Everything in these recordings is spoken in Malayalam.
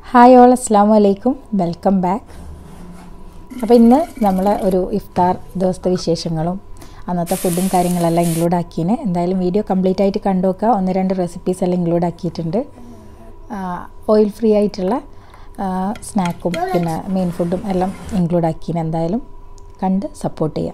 ഹായ് ഓൾ അസ്സാം വലൈക്കും വെൽക്കം ബാക്ക് അപ്പോൾ ഇന്ന് നമ്മൾ ഒരു ഇഫ്താർ ദിവസത്തെ വിശേഷങ്ങളും അന്നത്തെ ഫുഡും കാര്യങ്ങളെല്ലാം ഇൻക്ലൂഡ് ആക്കിന് എന്തായാലും വീഡിയോ കംപ്ലീറ്റ് ആയിട്ട് കണ്ടു നോക്കുക ഒന്ന് രണ്ട് റെസിപ്പീസ് എല്ലാം ഇൻക്ലൂഡ് ആക്കിയിട്ടുണ്ട് ഓയിൽ ഫ്രീ ആയിട്ടുള്ള സ്നാക്കും പിന്നെ മെയിൻ ഫുഡും എല്ലാം ഇൻക്ലൂഡ് ആക്കിന് എന്തായാലും കണ്ട് സപ്പോർട്ട് ചെയ്യാം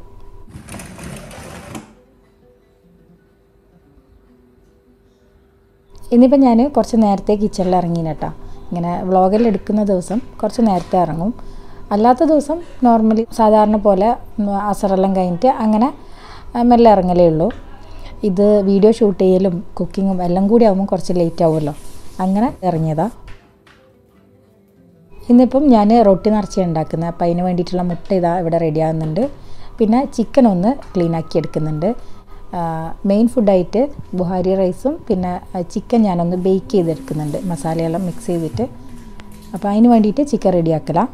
ഇന്നിപ്പോൾ ഞാൻ കുറച്ച് നേരത്തെ കിച്ചണിൽ ഇറങ്ങിന് കേട്ടോ ഇങ്ങനെ വ്ളോഗിൽ എടുക്കുന്ന ദിവസം കുറച്ച് നേരത്തെ ഇറങ്ങും അല്ലാത്ത ദിവസം നോർമലി സാധാരണ പോലെ അസറെല്ലാം കഴിഞ്ഞിട്ട് അങ്ങനെ മെല്ലെ ഇറങ്ങലേ ഉള്ളൂ ഇത് വീഡിയോ ഷൂട്ട് ചെയ്യലും കുക്കിങ്ങും എല്ലാം കൂടി ആകുമ്പോൾ കുറച്ച് ലേറ്റ് ആവുമല്ലോ അങ്ങനെ ഇറങ്ങിയതാണ് ഇന്നിപ്പം ഞാൻ റൊട്ടി നിറച്ച് ഉണ്ടാക്കുന്നത് അപ്പം അതിന് വേണ്ടിയിട്ടുള്ള മുട്ട ഇതാ ഇവിടെ റെഡി ആകുന്നുണ്ട് പിന്നെ ചിക്കൻ ഒന്ന് ക്ലീൻ ആക്കി എടുക്കുന്നുണ്ട് മെയിൻ ഫുഡായിട്ട് ബുഹാരി റൈസും പിന്നെ ചിക്കൻ ഞാനൊന്ന് ബേക്ക് ചെയ്തെടുക്കുന്നുണ്ട് മസാലയെല്ലാം മിക്സ് ചെയ്തിട്ട് അപ്പോൾ അതിന് വേണ്ടിയിട്ട് ചിക്കൻ റെഡിയാക്കലാണ്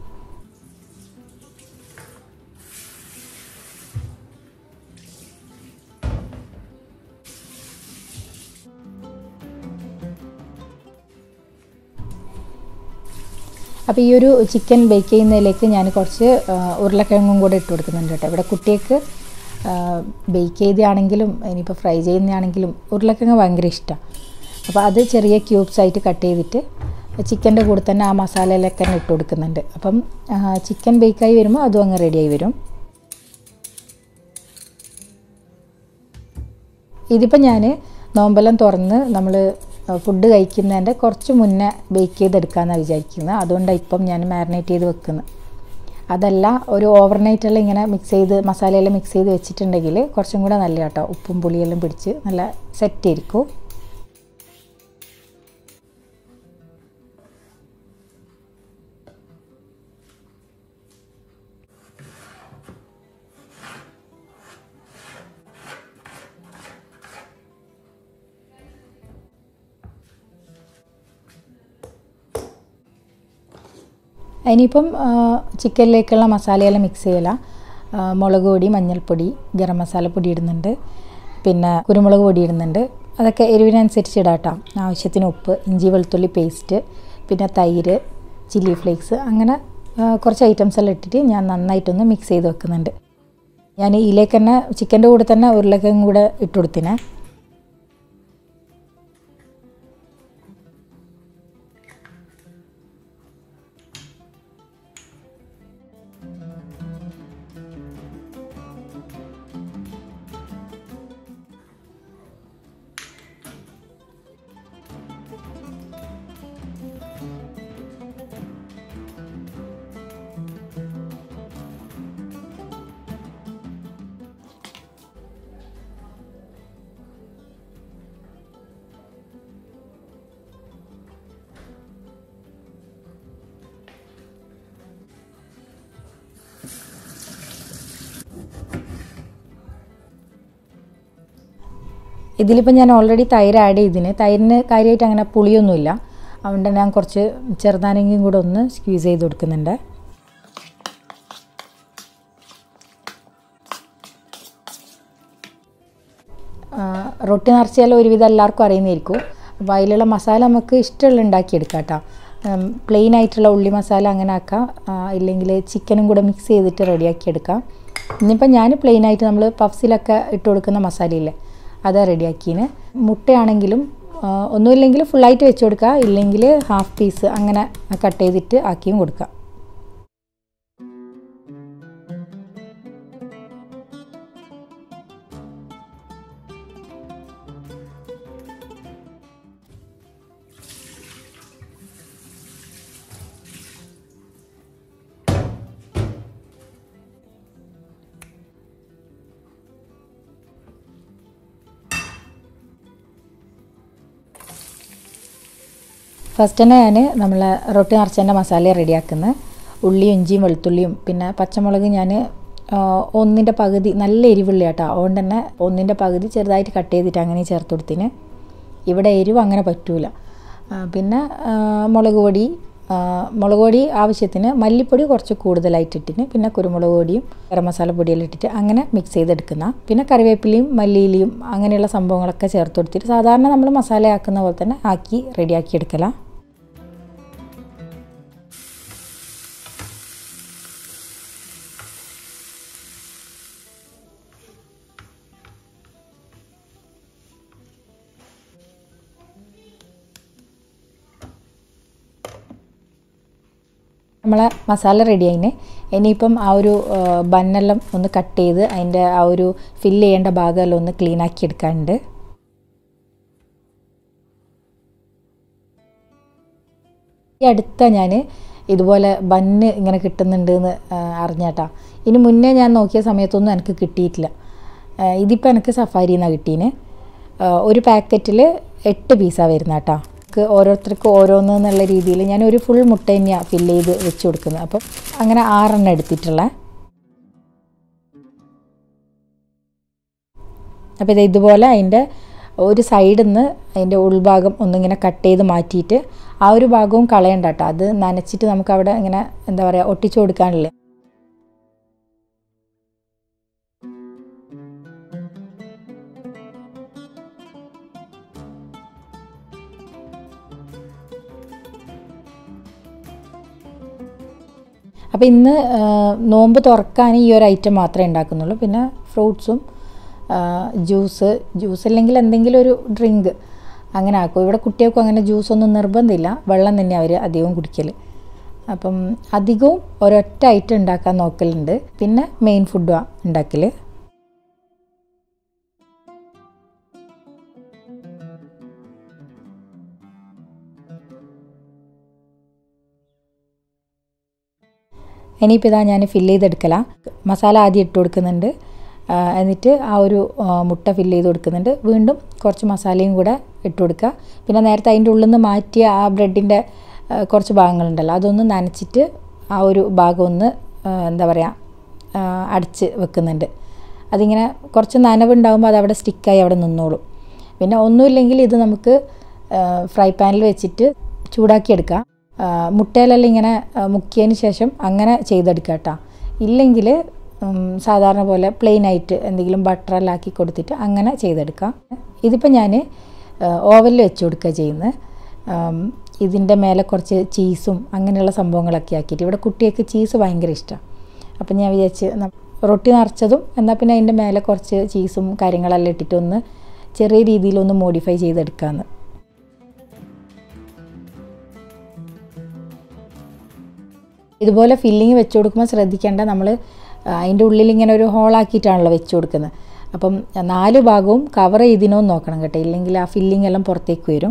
അപ്പോൾ ഈ ഒരു ചിക്കൻ ബേക്ക് ചെയ്യുന്നതിലേക്ക് ഞാൻ കുറച്ച് ഉരുളക്കിഴങ്ങും കൂടെ ഇട്ട് കൊടുക്കുന്നുണ്ട് കേട്ടോ ഇവിടെ കുട്ടിക്ക് ബേക്ക് ചെയ്തതാണെങ്കിലും ഇനിയിപ്പോൾ ഫ്രൈ ചെയ്യുന്നതാണെങ്കിലും ഉരുളക്കിഴങ്ങ് ഭയങ്കര ഇഷ്ടമാണ് അപ്പോൾ അത് ചെറിയ ക്യൂബ്സ് ആയിട്ട് കട്ട് ചെയ്തിട്ട് ചിക്കൻ്റെ കൂടെ തന്നെ ആ മസാലയിലൊക്കെ തന്നെ ഇട്ട് കൊടുക്കുന്നുണ്ട് അപ്പം ചിക്കൻ ബേക്കായി വരുമ്പോൾ അതും അങ്ങ് റെഡിയായി വരും ഇതിപ്പോൾ ഞാൻ നോമ്പെല്ലാം തുറന്ന് നമ്മൾ ഫുഡ് കഴിക്കുന്നതിൻ്റെ കുറച്ച് മുന്നേ ബേക്ക് ചെയ്തെടുക്കാമെന്നാണ് വിചാരിക്കുന്നത് അതുകൊണ്ടാണ് ഇപ്പം ഞാൻ മാരിനേറ്റ് ചെയ്ത് വെക്കുന്നത് അതല്ല ഒരു ഓവർനൈറ്റെല്ലാം ഇങ്ങനെ മിക്സ് ചെയ്ത് മസാലയെല്ലാം മിക്സ് ചെയ്ത് വെച്ചിട്ടുണ്ടെങ്കിൽ കുറച്ചും കൂടെ നല്ല കേട്ടോ ഉപ്പും പുളിയെല്ലാം പിടിച്ച് നല്ല സെറ്റ് ആയിരിക്കും ഇനിയിപ്പം ചിക്കനിലേക്കുള്ള മസാലയെല്ലാം മിക്സ് ചെയ്യല മുളക് പൊടി മഞ്ഞൾപ്പൊടി ഗരം മസാലപ്പൊടി ഇടുന്നുണ്ട് പിന്നെ കുരുമുളക് പൊടി ഇടുന്നുണ്ട് അതൊക്കെ എരിവിനനുസരിച്ച് ഇടാട്ടോ ആവശ്യത്തിന് ഉപ്പ് ഇഞ്ചി വെളുത്തുള്ളി പേസ്റ്റ് പിന്നെ തൈര് ചില്ലി ഫ്ലേക്സ് അങ്ങനെ കുറച്ച് ഐറ്റംസ് എല്ലാം ഇട്ടിട്ട് ഞാൻ നന്നായിട്ടൊന്ന് മിക്സ് ചെയ്ത് വെക്കുന്നുണ്ട് ഞാൻ ഇതിലേക്ക് തന്നെ ചിക്കൻ്റെ കൂടെ തന്നെ ഉരുളക്കിഴങ്ങ് കൂടെ ഇട്ട് കൊടുത്തിനെ ഇതിലിപ്പോൾ ഞാൻ ഓൾറെഡി തൈര് ആഡ് ചെയ്തിന് തൈരിന് കാര്യമായിട്ട് അങ്ങനെ പുളിയൊന്നുമില്ല അതുകൊണ്ട് ഞാൻ കുറച്ച് ചെറുതാനെങ്കിലും കൂടെ ഒന്ന് സ്ക്വീസ് ചെയ്ത് കൊടുക്കുന്നുണ്ട് റൊട്ടി നിറച്ചാൽ ഒരുവിധം എല്ലാവർക്കും അറിയുന്നതായിരിക്കും അപ്പോൾ അതിലുള്ള മസാല നമുക്ക് ഇഷ്ടമുള്ള ഉണ്ടാക്കിയെടുക്കാം കേട്ടോ പ്ലെയിൻ ആയിട്ടുള്ള ഉള്ളി മസാല അങ്ങനെ ആക്കാം ഇല്ലെങ്കിൽ ചിക്കനും കൂടെ മിക്സ് ചെയ്തിട്ട് റെഡിയാക്കി എടുക്കാം ഇന്നിപ്പോൾ ഞാൻ പ്ലെയിൻ ആയിട്ട് നമ്മൾ പഫ്സിലൊക്കെ ഇട്ട് കൊടുക്കുന്ന മസാലയില്ലേ അത് റെഡിയാക്കീന് മുട്ടയാണെങ്കിലും ഒന്നുമില്ലെങ്കിൽ ഫുള്ളായിട്ട് വെച്ച് കൊടുക്കുക ഇല്ലെങ്കിൽ ഹാഫ് പീസ് അങ്ങനെ കട്ട് ചെയ്തിട്ട് ആക്കിയും കൊടുക്കുക ഫസ്റ്റ് തന്നെ ഞാൻ നമ്മൾ റൊട്ടി നിറച്ചതിൻ്റെ മസാല റെഡിയാക്കുന്നത് ഉള്ളിയും ഇഞ്ചിയും വെളുത്തുള്ളിയും പിന്നെ പച്ചമുളക് ഞാൻ ഒന്നിൻ്റെ പകുതി നല്ല എരിവുള്ള കേട്ടോ അതുകൊണ്ട് തന്നെ ഒന്നിൻ്റെ പകുതി ചെറുതായിട്ട് കട്ട് ചെയ്തിട്ട് അങ്ങനെ ചേർത്ത് കൊടുത്തിന് ഇവിടെ എരിവ് അങ്ങനെ പറ്റൂല പിന്നെ മുളക് പൊടി മുളക് പൊടി ആവശ്യത്തിന് മല്ലിപ്പൊടി കുറച്ച് കൂടുതലായിട്ട് ഇട്ടിന് പിന്നെ കുരുമുളക് പൊടിയും ഗരം മസാല പൊടിയെല്ലാം ഇട്ടിട്ട് അങ്ങനെ മിക്സ് ചെയ്തെടുക്കുന്ന പിന്നെ കറിവേപ്പിലയും മല്ലിയിലയും അങ്ങനെയുള്ള സംഭവങ്ങളൊക്കെ ചേർത്ത് കൊടുത്തിട്ട് സാധാരണ നമ്മൾ മസാല ആക്കുന്ന പോലെ തന്നെ ആക്കി റെഡിയാക്കി എടുക്കലാണ് നമ്മളെ മസാല റെഡി ആയിന് ഇനിയിപ്പം ആ ഒരു ആ, ബണ്ണെല്ലാം ഒന്ന് കട്ട് ചെയ്ത് അതിൻ്റെ ആ ഒരു ഫില്ല് ചെയ്യേണ്ട ഭാഗമെല്ലാം ഒന്ന് ക്ലീൻ ആക്കി എടുക്കാനുണ്ട് ഈ അടുത്ത ഞാൻ ഇതുപോലെ ബണ്ണ് ഇങ്ങനെ കിട്ടുന്നുണ്ട് എന്ന് അറിഞ്ഞാട്ടാ ഇനി മുന്നേ ഞാൻ നോക്കിയ സമയത്തൊന്നും എനിക്ക് കിട്ടിയിട്ടില്ല ആ, ഇതിപ്പോൾ എനിക്ക് സഫാരി എന്നാണ് കിട്ടീന് ആ, ഒരു പാക്കറ്റിൽ എട്ട് പീസാണ് വരുന്ന കേട്ടോ നമുക്ക് ഓരോരുത്തർക്കും ഓരോന്ന് എന്നുള്ള രീതിയിൽ ഞാൻ ഒരു ഫുൾ മുട്ട തന്നെയാണ് ഫില്ല് ചെയ്ത് വെച്ച് കൊടുക്കുന്നത് അപ്പം അങ്ങനെ ആറെണ്ണം എടുത്തിട്ടുള്ള അപ്പോൾ ഇത് ഇതുപോലെ അതിൻ്റെ ഒരു സൈഡിൽ നിന്ന് അതിൻ്റെ ഉൾഭാഗം ഒന്നിങ്ങനെ കട്ട് ചെയ്ത് മാറ്റിയിട്ട് ആ ഒരു ഭാഗവും കളയണ്ട കേട്ടോ അത് നനച്ചിട്ട് നമുക്ക് അവിടെ ഇങ്ങനെ എന്താ പറയുക ഒട്ടിച്ചു കൊടുക്കാനില്ലേ അപ്പോൾ ഇന്ന് ആ, നോമ്പ് തുറക്കാൻ ഈ ഒരു ഐറ്റം മാത്രമേ ഉണ്ടാക്കുന്നുള്ളൂ പിന്നെ ഫ്രൂട്ട്സും ജ്യൂസ് ജ്യൂസ് അല്ലെങ്കിൽ എന്തെങ്കിലും ഒരു ഡ്രിങ്ക് അങ്ങനെ ആക്കും ഇവിടെ കുട്ടികൾക്കും അങ്ങനെ ജ്യൂസൊന്നും നിർബന്ധമില്ല വെള്ളം തന്നെ അവർ അധികവും കുടിക്കൽ അപ്പം അധികവും ഒരൊറ്റ ഐറ്റം ഉണ്ടാക്കാൻ നോക്കലുണ്ട് പിന്നെ മെയിൻ ഫുഡും ഉണ്ടാക്കൽ ഇനിയിപ്പോൾ ഇതാ ഞാൻ ഫില്ല് ചെയ്തെടുക്കലാണ് മസാല ആദ്യം ഇട്ട് കൊടുക്കുന്നുണ്ട് ആ, എന്നിട്ട് ആ ഒരു ആ, മുട്ട ഫില്ല് ചെയ്ത് കൊടുക്കുന്നുണ്ട് വീണ്ടും കുറച്ച് മസാലയും കൂടെ ഇട്ട് കൊടുക്കുക പിന്നെ നേരത്തെ അതിൻ്റെ ഉള്ളിൽ നിന്ന് മാറ്റിയ ആ ബ്രെഡിൻ്റെ കുറച്ച് ഭാഗങ്ങളുണ്ടല്ലോ അതൊന്ന് നനച്ചിട്ട് ആ ഒരു ഭാഗം ഒന്ന് ആ, എന്താ പറയുക ആ, അടച്ച് വെക്കുന്നുണ്ട് അതിങ്ങനെ കുറച്ച് നനവുണ്ടാകുമ്പോൾ അത് അവിടെ സ്റ്റിക്കായി അവിടെ നിന്നോളും പിന്നെ ഒന്നുമില്ലെങ്കിൽ ഇത് നമുക്ക് ഫ്രൈ പാനിൽ വെച്ചിട്ട് ചൂടാക്കിയെടുക്കാം ആ, മുട്ടയിലെല്ലാം ഇങ്ങനെ ആ, മുക്കിയതിന് ശേഷം അങ്ങനെ ചെയ്തെടുക്കുക കേട്ടോ ഇല്ലെങ്കിൽ ഉം, സാധാരണ പോലെ പ്ലെയിൻ ആയിട്ട് എന്തെങ്കിലും ബട്ടറെല്ലാം ആക്കി കൊടുത്തിട്ട് അങ്ങനെ ചെയ്തെടുക്കാം ഇതിപ്പോൾ ഞാൻ ഓവനിൽ വെച്ച് കൊടുക്കുക ചെയ്യുന്നത് ഇതിൻ്റെ മേലെ കുറച്ച് ചീസും അങ്ങനെയുള്ള സംഭവങ്ങളൊക്കെ ആക്കിയിട്ട് ഇവിടെ കുട്ടികൾക്ക് ചീസ് ഭയങ്കര ഇഷ്ടമാണ് അപ്പം ഞാൻ വിചാരിച്ച് ന- റൊട്ടി നിറച്ചതും എന്നാൽ പിന്നെ അതിൻ്റെ മേലെ കുറച്ച് ചീസും കാര്യങ്ങളെല്ലാം ഇട്ടിട്ട് ഒന്ന് ചെറിയ രീതിയിലൊന്ന് മോഡിഫൈ ചെയ്തെടുക്കാമെന്ന് ഇതുപോലെ ഫില്ലിങ് വെച്ച് കൊടുക്കുമ്പോൾ ശ്രദ്ധിക്കേണ്ട നമ്മൾ അതിൻ്റെ ഉള്ളിൽ ഇങ്ങനെ ഒരു ഹോളാക്കിയിട്ടാണല്ലോ വെച്ച് കൊടുക്കുന്നത് അപ്പം നാല് ഭാഗവും കവർ ചെയ്തിനോ എന്ന് നോക്കണം കേട്ടോ ഇല്ലെങ്കിൽ ആ ഫില്ലിംഗ് എല്ലാം പുറത്തേക്ക് വരും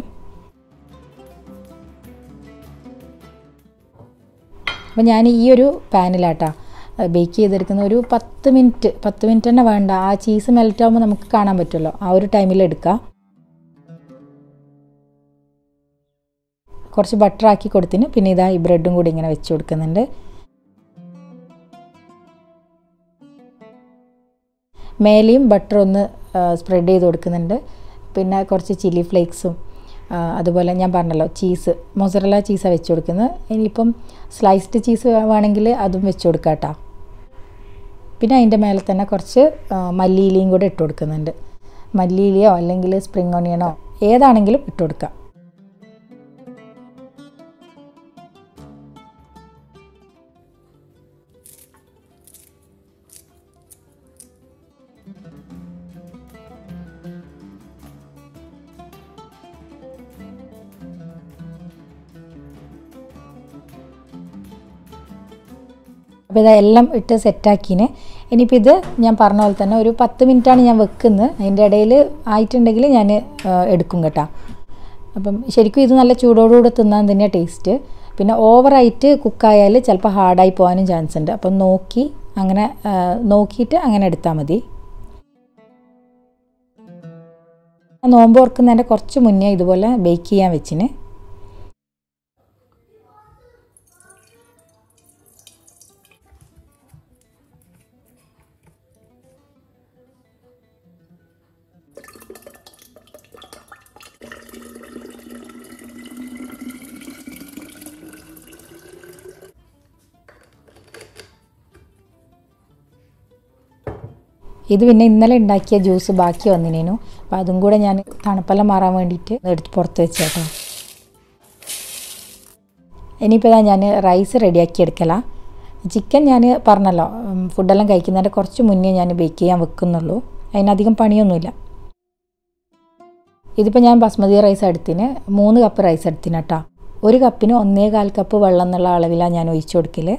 അപ്പം ഞാൻ ഈ ഒരു പാനിലാട്ടാ ബേക്ക് ചെയ്തെടുക്കുന്ന ഒരു പത്ത് മിനിറ്റ് പത്ത് മിനിറ്റ് തന്നെ വേണ്ട ആ ചീസ് മെൽറ്റ് ആകുമ്പോൾ നമുക്ക് കാണാൻ പറ്റുമല്ലോ ആ ഒരു ടൈമിൽ എടുക്കാം കുറച്ച് ബട്ടർ ആക്കി കൊടുത്തിന് പിന്നെ ഇതാ ഈ ബ്രെഡും കൂടി ഇങ്ങനെ വെച്ച് കൊടുക്കുന്നുണ്ട് മേലെയും ബട്ടർ ഒന്ന് സ്പ്രെഡ് ചെയ്ത് കൊടുക്കുന്നുണ്ട് പിന്നെ കുറച്ച് ചില്ലി ഫ്ലേക്സും ആ, അതുപോലെ ഞാൻ പറഞ്ഞല്ലോ ചീസ് മൊസറല ചീസാണ് വെച്ച് കൊടുക്കുന്നത് ഇനിയിപ്പം സ്ലൈസ്ഡ് ചീസ് വേണമെങ്കിൽ അതും വെച്ച് കൊടുക്കാം കേട്ടോ പിന്നെ അതിൻ്റെ മേലെ തന്നെ കുറച്ച് ആ, മല്ലിയിലയും കൂടെ ഇട്ട് കൊടുക്കുന്നുണ്ട് മല്ലിയിലയോ അല്ലെങ്കിൽ സ്പ്രിംഗ് ഓണിയനോ ഏതാണെങ്കിലും ഇട്ട് കൊടുക്കാം അപ്പോൾ ഇതെല്ലാം ഇട്ട് സെറ്റാക്കിന് ഇനിയിപ്പോൾ ഇത് ഞാൻ പറഞ്ഞ പോലെ തന്നെ ഒരു പത്ത് മിനിറ്റാണ് ഞാൻ വെക്കുന്നത് അതിൻ്റെ ഇടയിൽ ആയിട്ടുണ്ടെങ്കിൽ ഞാൻ ആ, എടുക്കും കേട്ടോ അപ്പം ശരിക്കും ഇത് നല്ല ചൂടോടുകൂടെ തിന്നാൻ തന്നെയാണ് ടേസ്റ്റ് പിന്നെ ഓവറായിട്ട് കുക്കായാൽ ചിലപ്പോൾ ഹാർഡായി പോകാനും ചാൻസ് ഉണ്ട് അപ്പം നോക്കി അങ്ങനെ ആ, നോക്കിയിട്ട് അങ്ങനെ എടുത്താൽ മതി ഞാൻ നോമ്പ് ഓർക്കുന്നതിൻ്റെ കുറച്ച് മുന്നേ ഇതുപോലെ ബേക്ക് ചെയ്യാൻ വെച്ചിന് ഇത് പിന്നെ ഇന്നലെ ഉണ്ടാക്കിയ ജ്യൂസ് ബാക്കി വന്നിനേനു അപ്പോൾ അതും കൂടെ ഞാൻ തണുപ്പെല്ലാം മാറാൻ വേണ്ടിയിട്ട് എടുത്ത് പുറത്ത് വെച്ച് കേട്ടോ ഇനിയിപ്പോൾ ഇതാ ഞാൻ റൈസ് റെഡിയാക്കി എടുക്കലാ ചിക്കൻ ഞാൻ പറഞ്ഞല്ലോ ഉം, ഫുഡെല്ലാം കഴിക്കുന്നതിൻ്റെ കുറച്ച് മുന്നേ ഞാൻ ബേക്ക് ചെയ്യാൻ വെക്കുന്നുള്ളൂ അതിനധികം പണിയൊന്നുമില്ല ഇതിപ്പോൾ ഞാൻ ബസ്മതി റൈസ് എടുത്തിന് മൂന്ന് കപ്പ് റൈസ് എടുത്തിന് കേട്ടോ ഒരു കപ്പിന് ഒന്നേ കാൽ കപ്പ് വെള്ളം എന്നുള്ള അളവിലാണ് ഞാൻ ഒഴിച്ചു കൊടുക്കൽ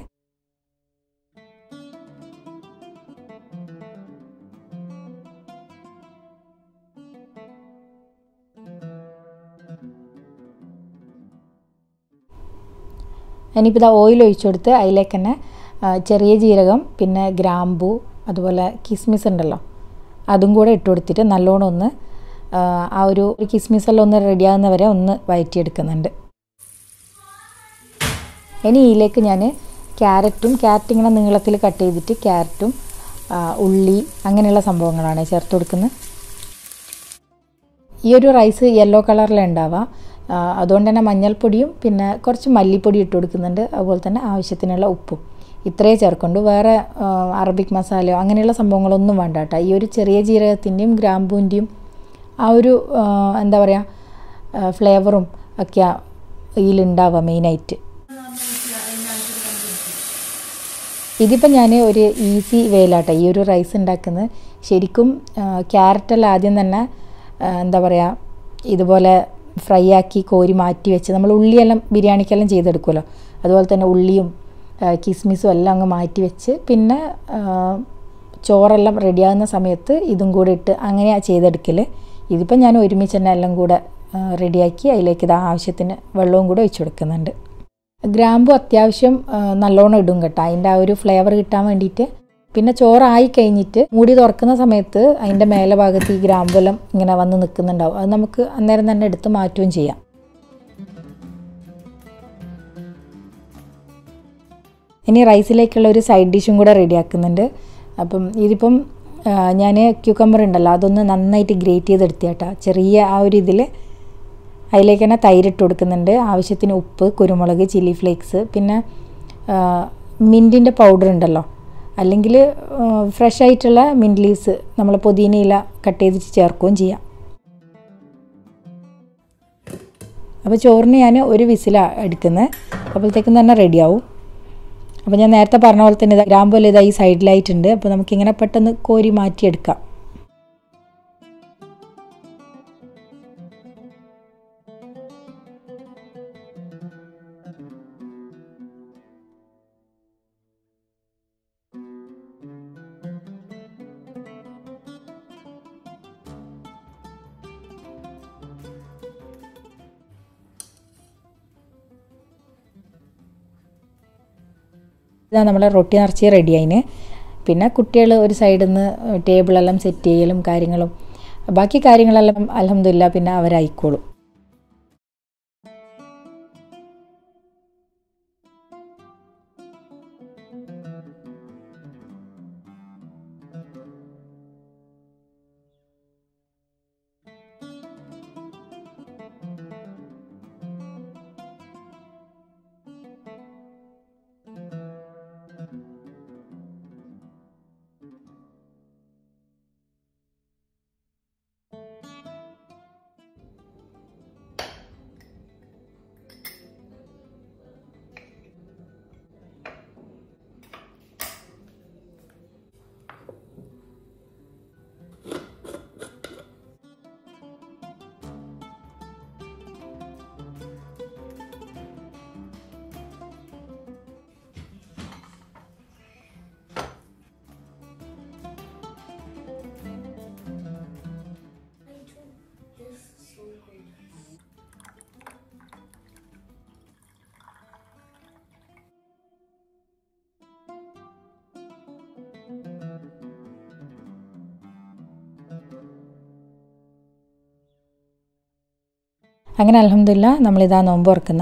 ഇനിയിപ്പോൾ ഇതാ ഓയിൽ ഒഴിച്ചു കൊടുത്ത് അതിലേക്ക് തന്നെ ചെറിയ ജീരകം പിന്നെ ഗ്രാമ്പു അതുപോലെ കിസ്മിസ് ഉണ്ടല്ലോ അതും കൂടെ ഇട്ട് കൊടുത്തിട്ട് നല്ലോണം ഒന്ന് ആ ഒരു കിസ്മിസ് എല്ലാം ഒന്ന് റെഡിയാകുന്ന വരെ ഒന്ന് വയറ്റിയെടുക്കുന്നുണ്ട് ഇനി ഇതിലേക്ക് ഞാൻ ക്യാരറ്റും ക്യാരറ്റ് ഇങ്ങനെ നീളത്തിൽ കട്ട് ചെയ്തിട്ട് ക്യാരറ്റും ഉള്ളി അങ്ങനെയുള്ള സംഭവങ്ങളാണ് ചേർത്ത് കൊടുക്കുന്നത് ഈ ഒരു റൈസ് യെല്ലോ കളറിലുണ്ടാവുക അതുകൊണ്ട് തന്നെ മഞ്ഞൾപ്പൊടിയും പിന്നെ കുറച്ച് മല്ലിപ്പൊടി ഇട്ട് കൊടുക്കുന്നുണ്ട് അതുപോലെ തന്നെ ആവശ്യത്തിനുള്ള ഉപ്പും ഇത്രയേ ചേർക്കുള്ളൂ വേറെ അറബിക് മസാലയോ അങ്ങനെയുള്ള സംഭവങ്ങളൊന്നും വേണ്ട കേട്ടോ ഈ ഒരു ചെറിയ ജീരകത്തിൻ്റെയും ഗ്രാമ്പൂൻ്റെയും ആ ഒരു എന്താ പറയുക ഫ്ലേവറും ഒക്കെ ഇതിലുണ്ടാവുക മെയിനായിട്ട് ഇതിപ്പോൾ ഞാൻ ഒരു ഈസി വേയിലാട്ടോ ഈ ഒരു റൈസ് ഉണ്ടാക്കുന്നത് ശരിക്കും ക്യാരറ്റെല്ലാം ആദ്യം തന്നെ എന്താ പറയുക ഇതുപോലെ ഫ്രൈ ആക്കി കോരി മാറ്റി വെച്ച് നമ്മൾ ഉള്ളിയെല്ലാം ബിരിയാണിക്കെല്ലാം ചെയ്തെടുക്കുമല്ലോ അതുപോലെ തന്നെ ഉള്ളിയും കിസ്മിസും എല്ലാം അങ്ങ് മാറ്റി വെച്ച് പിന്നെ ചോറെല്ലാം റെഡിയാകുന്ന സമയത്ത് ഇതും കൂടെ ഇട്ട് അങ്ങനെയാണ് ചെയ്തെടുക്കൽ ഇതിപ്പോൾ ഞാൻ ഒരുമിച്ച് തന്നെ എല്ലാം കൂടെ റെഡിയാക്കി അതിലേക്ക് ഇത് ആവശ്യത്തിന് വെള്ളവും കൂടെ ഒഴിച്ചു കൊടുക്കുന്നുണ്ട് ഗ്രാമ്പു അത്യാവശ്യം നല്ലോണം ഇടും കേട്ടോ അതിൻ്റെ ആ ഒരു ഫ്ലേവർ കിട്ടാൻ വേണ്ടിയിട്ട് പിന്നെ ചോറായി കഴിഞ്ഞിട്ട് മൂടി തുറക്കുന്ന സമയത്ത് അതിൻ്റെ മേലെ ഭാഗത്ത് ഈ ഗ്രാമ്പെല്ലാം ഇങ്ങനെ വന്ന് നിൽക്കുന്നുണ്ടാവും അത് നമുക്ക് അന്നേരം തന്നെ എടുത്ത് മാറ്റുകയും ചെയ്യാം ഇനി റൈസിലേക്കുള്ള ഒരു സൈഡ് ഡിഷും കൂടെ റെഡിയാക്കുന്നുണ്ട് അപ്പം ഇതിപ്പം ഞാൻ ക്യൂക്കമ്പർ ഉണ്ടല്ലോ അതൊന്ന് നന്നായിട്ട് ഗ്രേറ്റ് ചെയ്തെടുത്തി കേട്ടോ ചെറിയ ആ ഒരു ഇതിൽ അതിലേക്ക് തന്നെ തൈരിട്ട് കൊടുക്കുന്നുണ്ട് ആവശ്യത്തിന് ഉപ്പ് കുരുമുളക് ചില്ലി ഫ്ലേക്സ് പിന്നെ മിൻറ്റിൻ്റെ പൗഡർ ഉണ്ടല്ലോ അല്ലെങ്കിൽ ഫ്രഷ് ആയിട്ടുള്ള മിൻറ്റ് ലീവ്സ് നമ്മൾ പുതിനയില കട്ട് ചെയ്തിട്ട് ചേർക്കുകയും ചെയ്യാം അപ്പോൾ ചോറിന് ഞാൻ ഒരു വിസിലാണ് എടുക്കുന്നത് അപ്പോഴത്തേക്കും തന്നെ റെഡിയാവും അപ്പോൾ ഞാൻ നേരത്തെ പറഞ്ഞ പോലെ തന്നെ ഗ്രാമ്പുല ഇതാ ഈ സൈഡിലായിട്ടുണ്ട് അപ്പോൾ നമുക്കിങ്ങനെ പെട്ടെന്ന് കോരി മാറ്റിയെടുക്കാം ഇതാ നമ്മളെ റൊട്ടി നിറച്ച് റെഡി ആയിന് പിന്നെ കുട്ടികൾ ഒരു സൈഡിൽ നിന്ന് ടേബിളെല്ലാം സെറ്റ് ചെയ്യലും കാര്യങ്ങളും ബാക്കി കാര്യങ്ങളെല്ലാം അലഹമില്ല പിന്നെ അവരായിക്കോളും അങ്ങനെ അലഹമില്ല നമ്മളിതാ നോമ്പ് തുറക്കുന്ന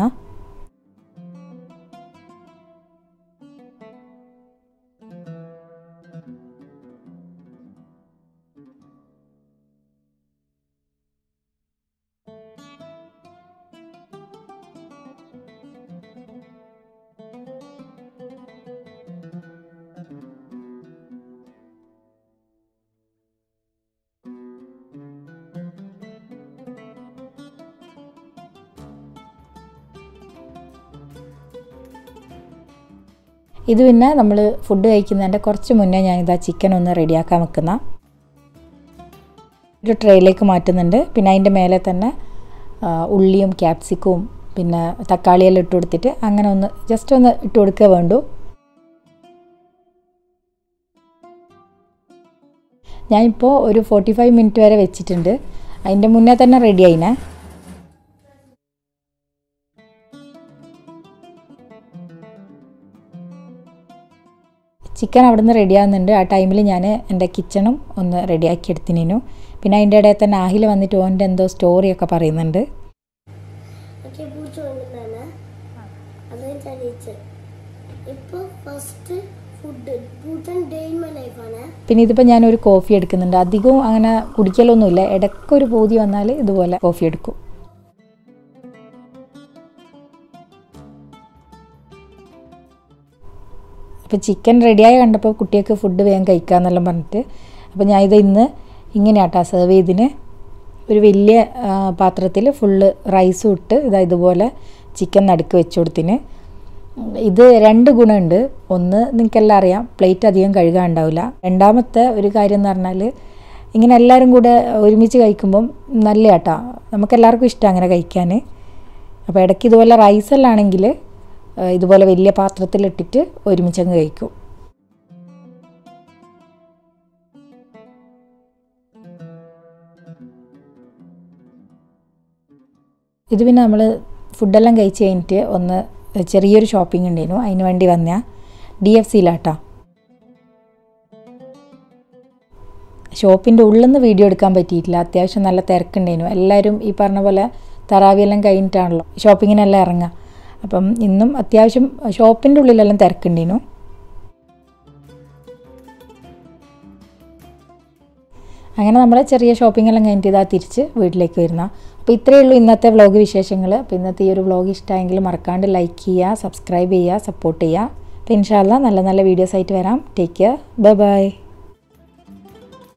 ഇത് പിന്നെ നമ്മൾ ഫുഡ് കഴിക്കുന്നതിൻ്റെ കുറച്ച് മുന്നേ ഞാനിതാ ചിക്കൻ ഒന്ന് റെഡിയാക്കാൻ വെക്കുന്ന ഒരു ട്രേയിലേക്ക് മാറ്റുന്നുണ്ട് പിന്നെ അതിൻ്റെ മേലെ തന്നെ ആ, ഉള്ളിയും ക്യാപ്സിക്കവും പിന്നെ തക്കാളിയെല്ലാം ഇട്ട് കൊടുത്തിട്ട് അങ്ങനെ ഒന്ന് ജസ്റ്റ് ഒന്ന് ഇട്ട് കൊടുക്കുക വേണ്ടു ഞാനിപ്പോൾ ഒരു ഫോർട്ടി ഫൈവ് മിനിറ്റ് വരെ വെച്ചിട്ടുണ്ട് അതിൻ്റെ മുന്നേ തന്നെ റെഡി ആയിനെ ചിക്കൻ അവിടെ നിന്ന് റെഡി ആകുന്നുണ്ട് ആ ടൈമിൽ ഞാൻ എൻ്റെ കിച്ചണും ഒന്ന് റെഡിയാക്കി എടുത്തിനു പിന്നെ അതിൻ്റെ ഇടയിൽ തന്നെ ആഹിൽ വന്നിട്ട് ഓൻ്റെ എന്തോ സ്റ്റോറിയൊക്കെ പറയുന്നുണ്ട് ഒക്കെ പൂച്ച കൊണ്ടുവന്നാണ് അത് തെളിയിച്ച് ഇപ്പൊ ഫസ്റ്റ് ഫുഡ് പൂച്ചൻ ഡേ ഇൻ മൈ ലൈഫാണ് പിന്നെ ഇതിപ്പോൾ ഞാനൊരു കോഫി എടുക്കുന്നുണ്ട് അധികവും അങ്ങനെ കുടിക്കലൊന്നുമില്ല ഇടയ്ക്കൊരു പൂതി വന്നാൽ ഇതുപോലെ കോഫി എടുക്കും അപ്പോൾ ചിക്കൻ റെഡിയായി കണ്ടപ്പോൾ കുട്ടികൾക്ക് ഫുഡ് വേഗം കഴിക്കാമെന്നെല്ലാം പറഞ്ഞിട്ട് അപ്പോൾ ഞാൻ ഇത് ഇന്ന് ഇങ്ങനെയാട്ടാ സെർവ് ചെയ്തിന് ഒരു വലിയ പാത്രത്തിൽ ഫുള്ള് റൈസും ഇട്ട് ഇതാ ഇതുപോലെ ചിക്കൻ നടുക്ക് വെച്ച് കൊടുത്തിന് ഇത് രണ്ട് ഗുണമുണ്ട് ഒന്ന് നിങ്ങൾക്കെല്ലാം അറിയാം പ്ലേറ്റ് അധികം കഴുകാനുണ്ടാവില്ല രണ്ടാമത്തെ ഒരു കാര്യം എന്ന് പറഞ്ഞാൽ ഇങ്ങനെ എല്ലാവരും കൂടെ ഒരുമിച്ച് കഴിക്കുമ്പം നല്ല കേട്ടാ നമുക്കെല്ലാവർക്കും ഇഷ്ടം അങ്ങനെ കഴിക്കാൻ അപ്പോൾ ഇടയ്ക്ക് ഇതുപോലെ റൈസെല്ലാം ആണെങ്കിൽ ഇതുപോലെ വലിയ പാത്രത്തിലിട്ടിട്ട് ഒരുമിച്ചങ്ങ് കഴിക്കും ഇത് പിന്നെ നമ്മൾ ഫുഡെല്ലാം കഴിച്ച് കഴിഞ്ഞിട്ട് ഒന്ന് ചെറിയൊരു ഷോപ്പിംഗ് ഉണ്ടായിരുന്നു അതിന് വേണ്ടി വന്ന ഡി എഫ് സിയിലാട്ടാ ഷോപ്പിൻ്റെ ഉള്ളിൽ നിന്ന് വീഡിയോ എടുക്കാൻ പറ്റിയിട്ടില്ല അത്യാവശ്യം നല്ല തിരക്കുണ്ടായിരുന്നു എല്ലാവരും ഈ പറഞ്ഞ പോലെ തറാവിയെല്ലാം കഴിഞ്ഞിട്ടാണല്ലോ ഷോപ്പിങ്ങിനെല്ലാം ഇറങ്ങുക അപ്പം ഇന്നും അത്യാവശ്യം ഷോപ്പിൻ്റെ ഉള്ളിലെല്ലാം തിരക്കുണ്ടായിരുന്നു അങ്ങനെ നമ്മൾ ചെറിയ ഷോപ്പിംഗ് എല്ലാം കഴിഞ്ഞിട്ട് ഇതാ തിരിച്ച് വീട്ടിലേക്ക് വരുന്ന അപ്പോൾ ഇത്രയേ ഉള്ളൂ ഇന്നത്തെ വ്ളോഗ് വിശേഷങ്ങൾ അപ്പോൾ ഇന്നത്തെ ഈ ഒരു വ്ളോഗ് ഇഷ്ടമായെങ്കിൽ മറക്കാണ്ട് ലൈക്ക് ചെയ്യുക സബ്സ്ക്രൈബ് ചെയ്യുക സപ്പോർട്ട് ചെയ്യുക അപ്പോൾ ഇൻഷാല്ല നല്ല നല്ല വീഡിയോസ് ആയിട്ട് വരാം ടേക്ക് കെയർ ബൈ ബൈ